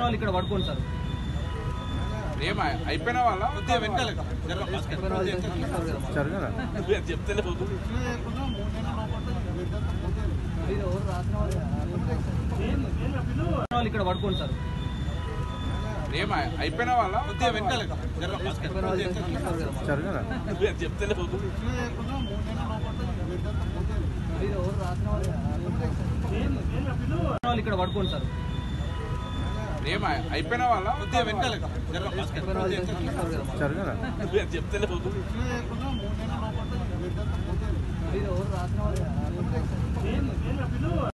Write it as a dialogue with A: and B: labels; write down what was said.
A: వాళ్ళు ఇక్కడ పడుకోండి సార్
B: ఏం అయిపోయిన వాళ్ళ చెప్తే
A: వాళ్ళు ఇక్కడ పడుకోండి సార్
B: ఏం అయిపోయిన వాళ్ళ చెప్తే
A: వాళ్ళు ఇక్కడ పడుకోండి సార్
B: ఏం అయిపోయిన వాళ్ళ చెప్తే